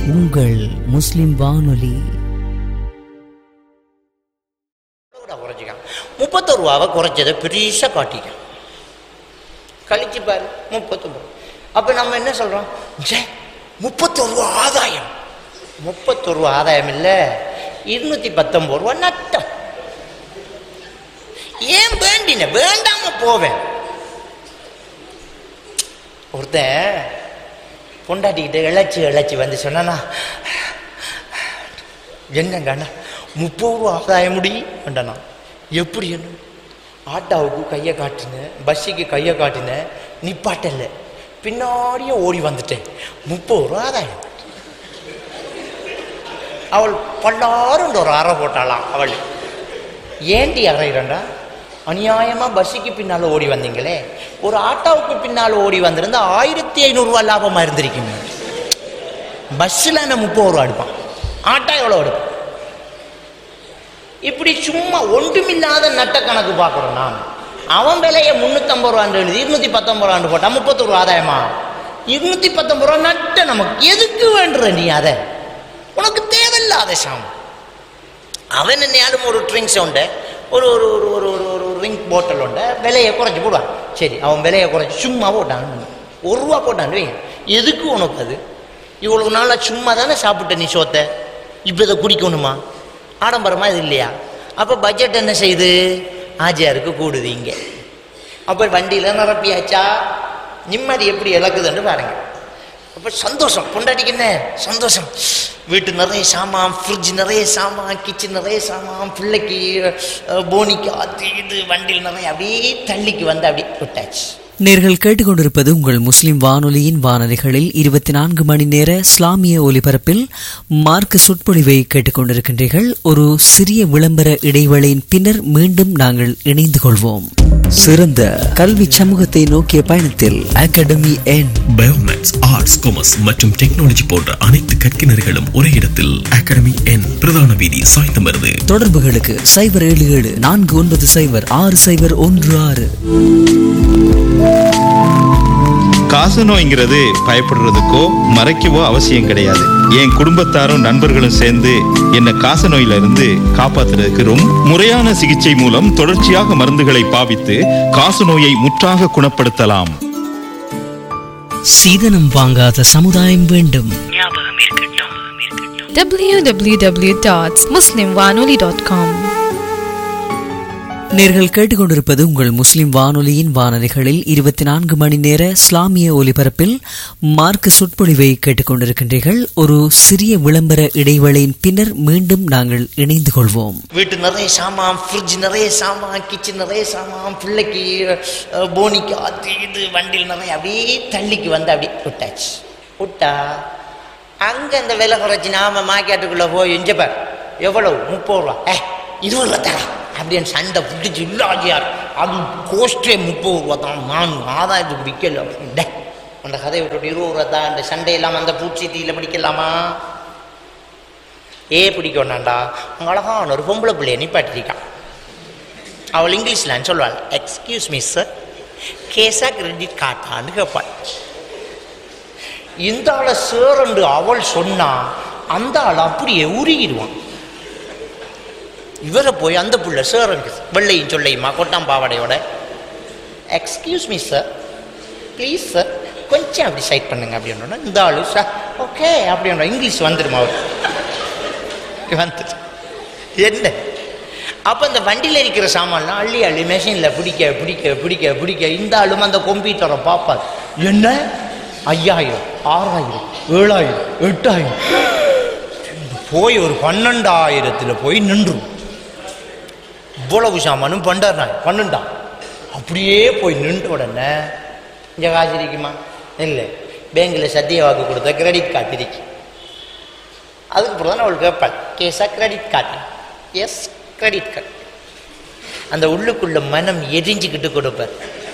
உங்கள் முஸ்லிம் வானொலி கூட குறைச்சிக்கான் முப்பத்தொரு ரூபாவை குறைச்சதை பெருசாக காட்டிக்கான் கழிச்சு பாரு முப்பத்தொம்பது அப்போ நம்ம என்ன சொல்கிறோம் ஜே முப்பத்தொரு ரூபா ஆதாயம் முப்பத்தொரு ரூபா ஆதாயம் இல்லை இருநூத்தி பத்தொம்பது ரூபா நட்டம் ஏன் வேண்டின வேண்டாம போவேன் ஒருத்தன் பொண்டாட்டிக்கிட்ட இழைச்சி இழைச்சி வந்து சொன்னானா என்னங்கண்ணா முப்பது ரூபா ஆதாயம் முடி வேண்டாண்ணா எப்படி என்ன ஆட்டோவுக்கு கையை காட்டினேன் பஸ்ஸுக்கு கையை காட்டினேன் நிப்பாட்டல பின்னாடியே ஓடி வந்துட்டேன் முப்பது ரூபா ஆதாயம் அவள் பல்லாரும் ஒரு அறை போட்டாளாம் அவள் ஏண்டி அறையிறண்டா அநியாயமாக பஸ்ஸுக்கு பின்னால் ஓடி வந்தீங்களே ஒரு ஆட்டோவுக்கு பின்னால் ஓடி வந்திருந்தா ஆயிரத்தி ஐநூறுரூவா லாபமாக இருந்திருக்கீங்க பஸ்ஸில் என்ன முப்பது ரூபா எடுப்பான் ஆட்டோ எவ்வளோ எடுப்பான் இப்படி சும்மா ஒன்றுமில்லாத நட்ட கணக்கு பார்க்குறோம் நான் அவன் விலையை முந்நூற்றம்பது ரூபான்னு எழுதி இருநூத்தி பத்தொம்பது ரூபான்னு போட்டால் முப்பத்தொரு ரூபா ஆதாயமா இருநூத்தி பத்தொம்பது ரூபா நட்ட நமக்கு எதுக்கு வேண்டுற நீ அதை உனக்கு தேவையில்லாத சாமம் அவன் என்னையாலும் ஒரு ட்ரிங்க்ஸ் உண்டு ஒரு ஒரு ஒரு ஒரு ஒரு ஒரு ரிங் போட்டல் உண்டு விலையை குறைச்சி போடுவான் சரி அவன் விலையை குறைச்சி சும்மா போட்டான் ஒரு ரூபா போட்டான் வைங்க எதுக்கு உனக்கு அது இவ்வளவு நாளாக சும்மா தானே சாப்பிட்ட நீ சோத்தை இப்போ இதை குடிக்கணுமா ஆடம்பரமா இது இல்லையா அப்போ பட்ஜெட் என்ன செய்யுது ஆஜியாருக்கு கூடுது இங்கே அப்போ வண்டியில் நிரப்பியாச்சா நிம்மதி எப்படி இழக்குதுன்னு பாருங்க அப்போ சந்தோஷம் பொண்டாட்டிக்கு என்ன சந்தோஷம் வீட்டு நிறைய சாமான் ஃப்ரிட்ஜ் நிறைய சாமான் கிச்சன் நிறைய சாமான் பிள்ளைக்கு அஹ், போனிக்கு அது இது வண்டியில் நிறைய அப்படியே தள்ளிக்கு வந்து அப்படியே விட்டாச்சு நேர்கள் கேட்டுக்கொண்டிருப்பது உங்கள் முஸ்லிம் வானொலியின் வானொலிகளில் இருபத்தி நான்கு மணி நேர இஸ்லாமிய ஒலிபரப்பில் மார்க்க சொற்பொழிவை கேட்டுக்கொண்டிருக்கின்றீர்கள் ஒரு சிறிய விளம்பர இடைவேளையின் பின்னர் மீண்டும் நாங்கள் இணைந்து கொள்வோம் சிறந்த கல்வி சமூகத்தை நோக்கிய பயணத்தில் அகாடமி என் பயோமேக்ஸ் ஆர்ட்ஸ் காமர்ஸ் மற்றும் டெக்னாலஜி போன்ற அனைத்து கற்கினர்களும் ஒரே இடத்தில் அகாடமி என் பிரதான வீதி சாய்ந்தமருது தொடர்புகளுக்கு சைபர் ஏழு ஏழு நான்கு ஒன்பது சைபர் ஆறு சைபர் ஒன்று ஆறு காச நோய்ங்கிறது பயப்படுறதுக்கோ மறைக்கவோ அவசியம் கிடையாது என் குடும்பத்தாரும் நண்பர்களும் சேர்ந்து என்னை காச நோயில இருந்து காப்பாத்துறதுக்கு ரொம்ப முறையான சிகிச்சை மூலம் தொடர்ச்சியாக மருந்துகளை பாவித்து காச நோயை முற்றாக குணப்படுத்தலாம் சீதனம் வாங்காத சமுதாயம் வேண்டும் www.muslimwanoli.com நேர்கள் கேட்டுக்கொண்டிருப்பது உங்கள் முஸ்லிம் வானொலியின் வானொலிகளில் இருபத்தி நான்கு மணி நேர இஸ்லாமிய ஒலிபரப்பில் மார்க்க சொற்பொழிவை கேட்டுக்கொண்டிருக்கின்றீர்கள் ஒரு சிறிய விளம்பர இடைவேளையின் பின்னர் மீண்டும் நாங்கள் இணைந்து கொள்வோம் வீட்டு நிறைய சாமான் ஃப்ரிட்ஜ் நிறைய சாமான் கிச்சன் நிறைய சாமான் பிள்ளைக்கு அஹ், போனிக்கு அது இது வண்டியில் நிறைய அப்படியே தள்ளிக்கு வந்து அப்படியே விட்டாச்சு விட்டா அங்கே அந்த விலை குறைச்சி நாம மார்க்கெட்டுக்குள்ளே போய் எஞ்சப்பார் எவ்வளவு முப்பது ரூபா ஏ இருபது ரூபா தரேன் அப்படின்னு சண்டை பிடிச்சி இல்லாஜியார் அது கோஸ்டே முப்பது ரூபா தான் நான் ஆதாயத்துக்கு விற்கல டே அந்த கதையை விட்டுட்டு இருபது ரூபா தான் அந்த சண்டை இல்லாமல் அந்த பூச்சி தீயில பிடிக்கலாமா ஏ பிடிக்க வேண்டாம்டா அங்கே அழகான ஒரு பொம்பளை பிள்ளைய நிப்பாட்டிருக்கான் அவள் இங்கிலீஷில் சொல்வாள் எக்ஸ்கியூஸ் மீ சார் கேஸா கிரெடிட் கார்டான்னு கேட்பாள் இந்த ஆளை சேரண்டு அவள் சொன்னா அந்த ஆள் அப்படியே உருகிடுவான் இவரை போய் அந்த புள்ள சேரண்டு வெள்ளையும் சொல்லையுமா கொட்டாம் பாவாடையோட excuse me sir please sir கொஞ்சம் அப்படி சைட் பண்ணுங்க அப்படின்னா இந்த ஆளு சார் ஓகே அப்படின்ற இங்கிலீஷ் வந்துடுமா அவர் வந்துட்டு என்ன அப்போ அந்த வண்டியில் இருக்கிற சாமான்லாம் அள்ளி அள்ளி மெஷினில் பிடிக்க பிடிக்க பிடிக்க பிடிக்க இந்த ஆளும் அந்த கம்ப்யூட்டரை பார்ப்பார் என்ன ஐயாயிரம் ஆறாயிரம் ஏழாயிரம் எட்டாயிரம் போய் ஒரு பன்னெண்டாயிரத்தில் போய் நின்றும் இவ்வளவு சாமானும் பண்டார் பன்னெண்டா அப்படியே போய் நின்ற உடனே இங்கே காசு இருக்குமா இல்லை பேங்கில் சத்திய வாக்கு கொடுத்த கிரெடிட் கார்டு இருக்கு அதுக்கப்புறம் தான் அவள் கேட்பாள் கேஸா credit card yes credit card அந்த உள்ளுக்குள்ள மனம் எரிஞ்சுக்கிட்டு கொடுப்பார்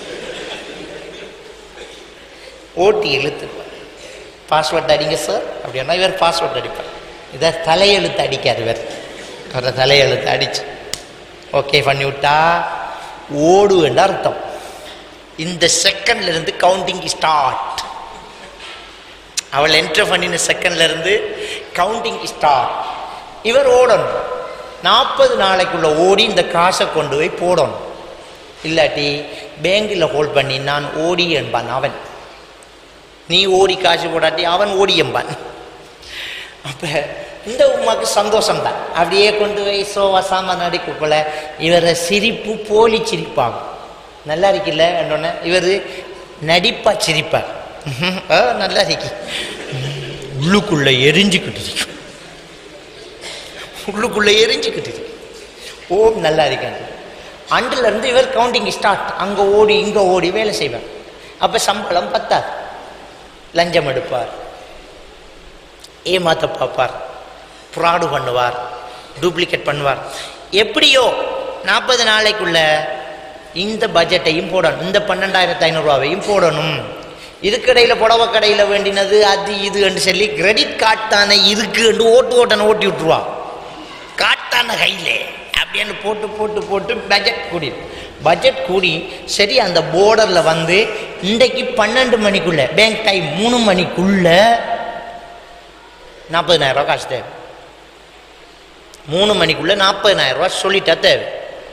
ஓட்டி இழுத்துப்பார் பாஸ்வேர்ட் அடிங்க சார் அப்படின்னா இவர் பாஸ்வேர்ட் அடிப்பார் இதை தலையெழுத்து அடிக்கார் இவர் அவரை தலையெழுத்து அடிச்சு ஓகே பண்ணி விட்டா ஓடு என்ற அர்த்தம் இந்த செகண்ட்ல இருந்து கவுண்டிங் ஸ்டார்ட் அவள் என்ட்ரு பண்ணின செகண்ட்ல இருந்து கவுண்டிங் ஸ்டார் இவர் ஓடணும் நாற்பது நாளைக்குள்ள ஓடி இந்த காசை கொண்டு போய் போடணும் இல்லாட்டி பேங்கில் ஹோல்ட் பண்ணி நான் ஓடி என்பான் அவன் நீ ஓடி காசு போடாட்டி அவன் ஓடி என்பான் அப்போ இந்த உமாக்கு சந்தோஷம் தான் அப்படியே கொண்டு போய் சோவா சாமான் அடிக்கக்குள்ள இவரை சிரிப்பு போலி சிரிப்பாகும் நல்லா இருக்குல்ல என்னொன்னே இவர் நடிப்பா சிரிப்பார் ம்ஹும். ஆ, நல்லா இருக்கு உள்ளுக்குள்ள எரிஞ்சுக்கிட்டு இருக்கு உள்ளுக்குள்ள எரிஞ்சுக்கிட்டு இருக்கு ஓம் நல்லா இருக்காது அண்டுல இருந்து இவர் கவுண்டிங் ஸ்டார்ட் அங்க ஓடி இங்க ஓடி வேலை செய்வார் அப்ப சம்பளம் பத்தாது லஞ்சம் எடுப்பார் ஏமாத்த பார்ப்பார் ஃப்ராடு பண்ணுவார் டூப்ளிகேட் பண்ணுவார் எப்படியோ நாற்பது நாளைக்குள்ள இந்த பட்ஜெட்டையும் போடணும் இந்த பன்னெண்டாயிரத்து ஐநூறுரூவாவையும் போடணும் இதுக்கடையில் புடவை கடையில் வேண்டினது அது இதுன்னு சொல்லி கிரெடிட் கார்டு தானே இருக்குன்னு ஓட்டு ஓட்டனை ஓட்டி விட்டுருவா காட்டான கையில் அப்படின்னு போட்டு போட்டு போட்டு பட்ஜெட் கூடி பட்ஜெட் கூடி சரி அந்த போர்டரில் வந்து இன்றைக்கு பன்னெண்டு மணிக்குள்ள பேங்க் டைம் மூணு மணிக்குள்ள நாற்பதினாயிரம் ரூபா காசு தேவை மூணு மணிக்குள்ள நாற்பதினாயிரம் ரூபா சொல்லிட்டா தேவை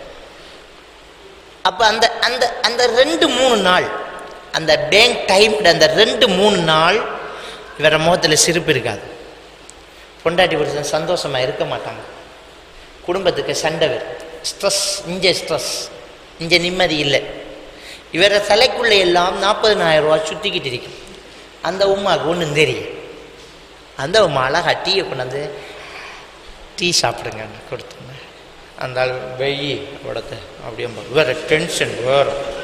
அப்போ அந்த அந்த அந்த ரெண்டு மூணு நாள் அந்த பேங்க் டைம் அந்த ரெண்டு மூணு நாள் இவர முகத்தில் சிரிப்பு இருக்காது பொண்டாட்டி புருஷன் சந்தோஷமாக இருக்க மாட்டாங்க குடும்பத்துக்கு சண்டை வரும் ஸ்ட்ரெஸ் இங்கே ஸ்ட்ரெஸ் இங்கே நிம்மதி இல்லை இவர தலைக்குள்ளே எல்லாம் நாற்பதினாயிரம் ரூபா சுற்றிக்கிட்டு இருக்கும் அந்த உமாவுக்கு ஒன்றும் தெரியும் அந்த உமா அழகா டீயை கொண்டாந்து டீ சாப்பிடுங்கன்னு கொடுத்தோங்க அந்த ஆள் வெயி உடத்த அப்படியே வேற டென்ஷன் வேற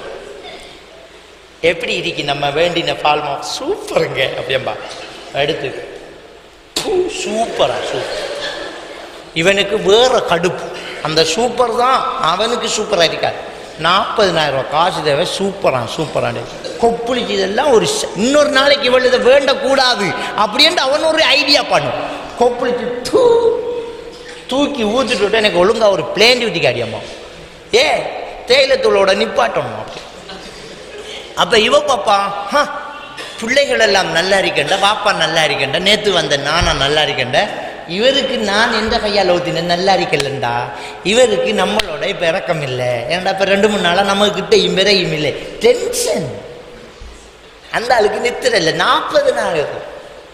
எப்படி இருக்கு நம்ம வேண்டின பால்மா சூப்பருங்க அப்படியம்பா எடுத்து பூ, சூப்பரா சூப்பர் இவனுக்கு வேற கடுப்பு அந்த சூப்பர் தான் அவனுக்கு சூப்பராக இருக்காது நாற்பதினாயிரம் ரூபாய் காசு தேவை சூப்பரா சூப்பரான கொப்புளிச்சு இதெல்லாம் ஒரு ச- இன்னொரு நாளைக்கு இவள் இதை வேண்டக்கூடாது அப்படின்ட்டு அவன் ஒரு ஐடியா பண்ணும் கொப்புளிச்சு தூ தூக்கி ஊற்றிட்டு விட்டு எனக்கு ஒழுங்கா ஒரு பிளேன் டியூட்டி காடியம்மா ஏ தேயிலத்தூளோட நிப்பாட்டணும் அப்படி அப்போ இவ பாப்பா ஹ, பிள்ளைகள் எல்லாம் நல்லா இருக்கண்ட பாப்பா நல்லா இருக்கண்ட நேத்து வந்த நானா நல்லா இருக்கண்ட இவருக்கு நான் எந்த கையால் ஊத்தினேன் நல்லா இருக்கலண்டா இவருக்கு நம்மளோட இப்போ இறக்கம் இல்லை ஏன்டா இப்போ ரெண்டு மூணு நாளாக நம்ம கிட்டையும் விரையும் இல்லை டென்ஷன் அந்த ஆளுக்கு நித்திர இல்லை நாற்பது நாள் இருக்கும்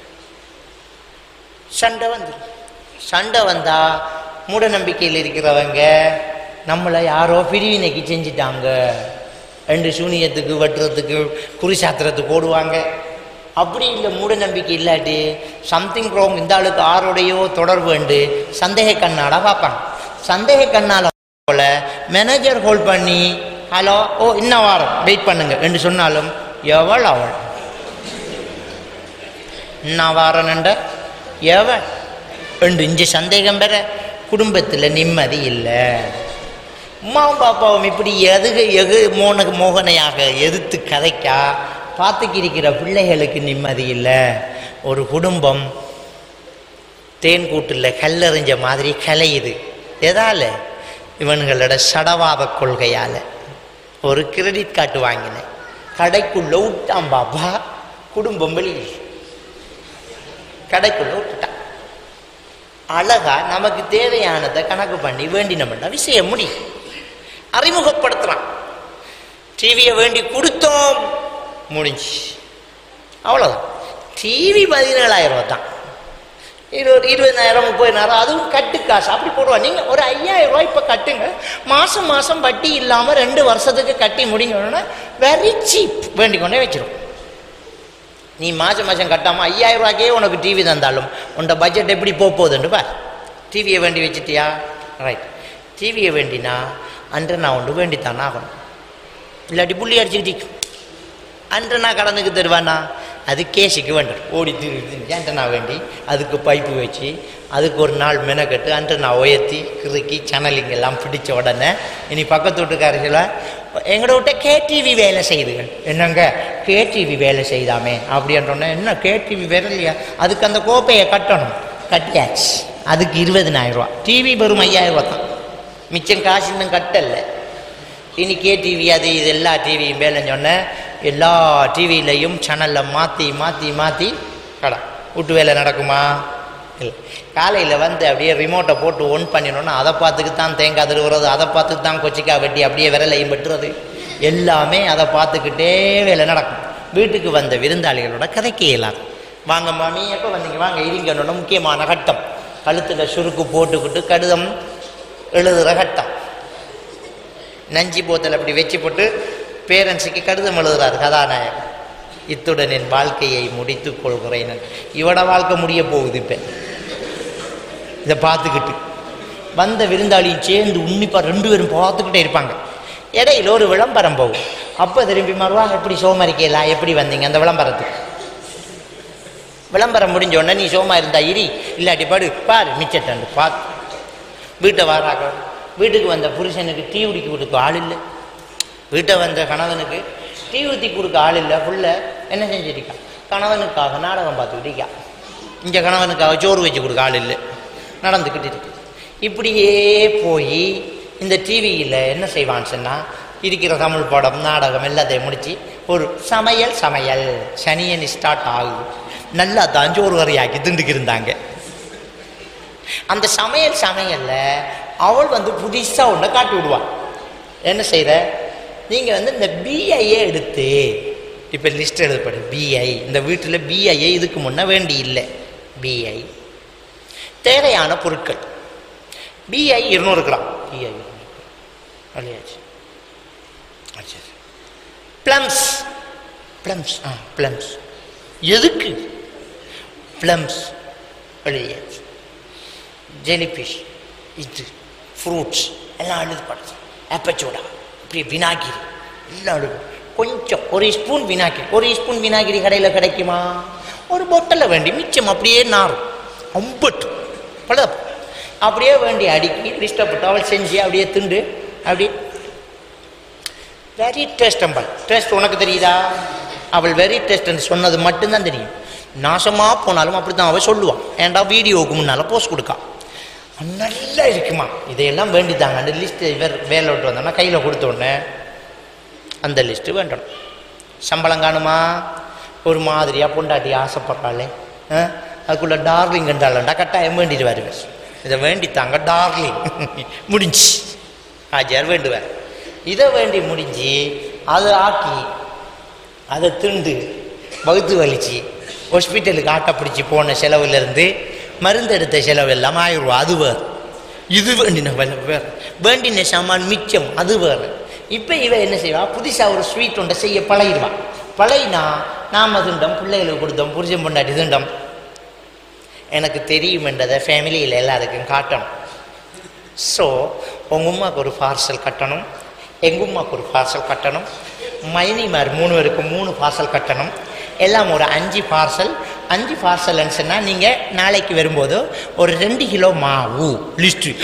சண்டை வந்துடும் சண்டை வந்தா மூட நம்பிக்கையில் இருக்கிறவங்க நம்மளை யாரோ பிரிவினைக்கு செஞ்சிட்டாங்க ரெண்டு சூனியத்துக்கு வெட்டுறதுக்கு குறி சாத்திரத்துக்கு ஓடுவாங்க அப்படி இல்லை மூட நம்பிக்கை இல்லாட்டி சம்திங் ரோங் இந்த ஆளுக்கு ஆரோடையோ தொடர்பு உண்டு சந்தேக கண்ணால பார்ப்பாங்க சந்தேக கண்ணால போல மேனேஜர் ஹோல்ட் பண்ணி ஹலோ ஓ இன்ன வாரம் வெயிட் பண்ணுங்க என்று சொன்னாலும் எவள் அவள் இன்ன வாரம்ன்ற எவள் ரெண்டு இஞ்சி சந்தேகம் பெற குடும்பத்தில் நிம்மதி இல்லை உமாவும் பாப்பாவும் இப்படி எதுக எகு மோன மோகனையாக எதிர்த்து கதைக்கா பார்த்துக்கிருக்கிற பிள்ளைகளுக்கு நிம்மதி இல்லை ஒரு குடும்பம் தேன் கூட்டில் கல்லெறிஞ்ச மாதிரி கலையுது எதால இவன்களோட சடவாத கொள்கையால் ஒரு கிரெடிட் கார்டு வாங்கினேன் கடைக்குள்ள விட்டான் பாப்பா குடும்பம் வெளியில் கடைக்குள்ள விட்டுட்டான் அழகா நமக்கு தேவையானதை கணக்கு பண்ணி வேண்டினோம்னா விஷயம் முடியும் அறிமுகப்படுத்துறான் டிவியை வேண்டி கொடுத்தோம் முடிஞ்சு அவ்வளோதான் டிவி பதினேழாயிரம் ரூபா தான் இருபது இருபதாயிரம் முப்பதாயிரம் அதுவும் கட்டு காசு அப்படி போடுவாங்க நீங்கள் ஒரு ஐயாயிரம் ரூபாய் இப்போ கட்டுங்க மாதம் மாதம் வட்டி இல்லாமல் ரெண்டு வருஷத்துக்கு கட்டி முடிங்கணும்னா வெரி சீப் வேண்டிக் கொண்டே வச்சிரும் நீ மாதம் மாதம் கட்டாமல் ஐயாயிரம் ரூபாய்க்கே உனக்கு டிவி தந்தாலும் உன்னோட பட்ஜெட் எப்படி போக போகுதுன்னு பார் டிவியை வேண்டி வச்சிட்டியா ரைட் டிவியை வேண்டினா அன்று நான் ஒன்று வேண்டித்தானே ஆகணும் இல்லாட்டி புள்ளி அடிச்சுக்கிட்டு அன்று நான் கடனுக்கு தருவானா அது கேஸுக்கு வேண்டும் ஓடி திரு ஏன்ட்ட வேண்டி அதுக்கு பைப்பு வச்சு அதுக்கு ஒரு நாள் மெனக்கட்டு அன்று நான் உயர்த்தி கிறுக்கி சேனலிங் எல்லாம் பிடிச்ச உடனே இனி பக்கத்து வீட்டுக்காரர்கள எங்களோட விட்ட கேடிவி வேலை செய்யுதுகள் என்னங்க கேடிவி வேலை செய்தாமே அப்படின்றோன்னே என்ன கேடிவி வேலை இல்லையா அதுக்கு அந்த கோப்பையை கட்டணும் கட்டியாச்சு அதுக்கு இருபதினாயிரம் ரூபா டிவி வெறும் ஐயாயிரம் ரூபா தான் மிச்சம் காசு இன்னும் கட்டல இனி கே டிவி அது இது எல்லா டிவியும் வேலைன்னு சொன்னேன் எல்லா டிவிலையும் சேனலில் மாற்றி மாற்றி மாற்றி கடா வீட்டு வேலை நடக்குமா இல்லை காலையில் வந்து அப்படியே ரிமோட்டை போட்டு ஒன் பண்ணினோன்னா அதை பார்த்துக்கு தான் தேங்காய் திருவுறது அதை பார்த்துக்கு தான் கொச்சிக்காய் வெட்டி அப்படியே விரலையும் வெட்டுறது எல்லாமே அதை பார்த்துக்கிட்டே வேலை நடக்கும் வீட்டுக்கு வந்த விருந்தாளிகளோட கதைக்க இயலாது வாங்க மாமி எப்போ வந்தீங்க வாங்க இருங்கன்னோட முக்கியமான கட்டம் கழுத்தில் சுருக்கு போட்டுக்கிட்டு கடிதம் எழுதுகிற கட்டம் நஞ்சி போத்தல் அப்படி வச்சு போட்டு பேரண்ட்ஸுக்கு கடிதம் எழுதுறாரு கதாநாயகன் இத்துடன் என் வாழ்க்கையை முடித்துக் கொள்கிறேன் இவட வாழ்க்கை முடிய போகுது இப்போ இதை பார்த்துக்கிட்டு வந்த விருந்தாளியும் சேர்ந்து உன்னிப்பாக ரெண்டு பேரும் பார்த்துக்கிட்டே இருப்பாங்க இடையில ஒரு விளம்பரம் போகும் அப்போ திரும்பி மாறுவா எப்படி சோமரிக்கலாம் எப்படி வந்தீங்க அந்த விளம்பரத்துக்கு விளம்பரம் முடிஞ்ச உடனே நீ சோமா இருந்தா இரி இல்லாட்டி பாடு பாரு மிச்சட்டண்டு பார்த்து வீட்டை வாராக வீட்டுக்கு வந்த புருஷனுக்கு டீ குடிக்க கொடுக்க ஆள் இல்லை வீட்டை வந்த கணவனுக்கு டீ ஊற்றி கொடுக்க ஆள் இல்லை புள்ள என்ன செஞ்சிருக்கா கணவனுக்காக நாடகம் பார்த்துக்கிட்டு இருக்கா இங்கே கணவனுக்காக சோறு வச்சு கொடுக்க ஆள் இல்லை நடந்துக்கிட்டு இருக்கு இப்படியே போய் இந்த டிவியில் என்ன செய்வான்னு சொன்னால் இருக்கிற தமிழ் படம் நாடகம் எல்லாத்தையும் முடித்து ஒரு சமையல் சமையல் சனியன் ஸ்டார்ட் ஆகுது நல்லா தான் சோறு வரையாக்கி திண்டுக்கு இருந்தாங்க அந்த சமையல் சமையல்ல அவள் வந்து புதுசா ஒன்றை காட்டி விடுவாள் என்ன செய்கிற நீங்கள் வந்து இந்த பிஐயே எடுத்து இப்போ லிஸ்ட் எழுதப்படு பிஐ இந்த வீட்டில் பிஐயே இதுக்கு முன்ன வேண்டி இல்லை பிஐ தேவையான பொருட்கள் பிஐ இருநூறு கிராம் பிஐ இல்லையாச்சு ப்ளம்ஸ் ப்ளம்ஸ் ஆ ப்ளம்ஸ் எதுக்கு ப்ளம்ஸ் வெளியாச்சு ஜெலிஃபிஷ் இது ஃப்ரூட்ஸ் எல்லாம் எழுது படுத்து ஆப்பச்சோடா இப்படி வினாகிரி எல்லாம் எழுது கொஞ்சம் ஒரு ஸ்பூன் வினாகிரி ஒரு ஸ்பூன் வினாகிரி கடையில் கிடைக்குமா ஒரு பொட்டலில் வேண்டி மிச்சம் அப்படியே நாரும் அம்பட்டு பழுத அப்படியே வேண்டி அடுக்கி லிஸ்ட்டப்பட்டு அவள் செஞ்சு அப்படியே திண்டு அப்படி வெரி டேஸ்ட் அம்பல் டேஸ்ட் உனக்கு தெரியுதா அவள் வெரி டேஸ்ட்னு சொன்னது மட்டும்தான் தெரியும் நாசமாக போனாலும் அப்படி தான் அவள் சொல்லுவான் ஏன்டா வீடியோவுக்கு முன்னால் போஸ்ட் கொடுக்கா நல்லா இருக்குமா இதையெல்லாம் வேண்டித்தாங்க அந்த லிஸ்ட்டு வேறு வேலை விட்டு வந்தோம்னா கையில் கொடுத்த உடனே அந்த லிஸ்ட்டு வேண்டணும் சம்பளம் காணுமா ஒரு மாதிரியாக பொண்டாட்டி ஆசைப்படுறாளே ஆ? அதுக்குள்ளே டார்லிங் என்றாலண்டா கட்டாயம் வேண்டிட்டு வருவேன் இதை வேண்டித்தாங்க டார்லிங் முடிஞ்சு ஆஜியார் வேண்டுவார் இதை வேண்டி முடிஞ்சு அதை ஆக்கி அதை திண்டு வகுத்து வலிச்சு ஹாஸ்பிட்டலுக்கு ஆட்டை பிடிச்சி போன செலவுலேருந்து மருந்து எடுத்த செலவு எல்லாம் ஆயிரம் ரூபா அது வேறு இது வேண்டின வேலை வேறு வேண்டின சாமான் மிச்சம் அது வேறு இப்போ இவ என்ன செய்வா புதுசாக ஒரு ஸ்வீட் ஒன்றை செய்ய பழகிடுவா பழகினா நாம் திண்டம் பிள்ளைகளுக்கு கொடுத்தோம் புருஷன் பொண்டாட்டி திண்டம் எனக்கு தெரியும் என்றதை ஃபேமிலியில் எல்லாருக்கும் காட்டணும் ஸோ உங்கள் உமாவுக்கு ஒரு பார்சல் கட்டணும் எங்கள் உமாவுக்கு ஒரு பார்சல் கட்டணும் மைனிமார் மூணு பேருக்கு மூணு பார்சல் கட்டணும் எல்லாம் ஒரு அஞ்சு பார்சல் அஞ்சு பார்சல்னு சொன்னால் நீங்கள் நாளைக்கு வரும்போது ஒரு ரெண்டு கிலோ மாவு லிஸ்ட்டு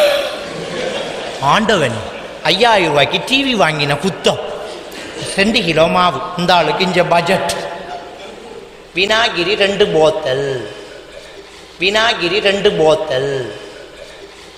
ஆண்டவன் ஐயாயிரம் ரூபாய்க்கு டிவி வாங்கின குத்தம் ரெண்டு கிலோ மாவு இந்த ஆளுக்கு இஞ்ச பட்ஜெட் வினாகிரி ரெண்டு போத்தல் வினாகிரி ரெண்டு போத்தல்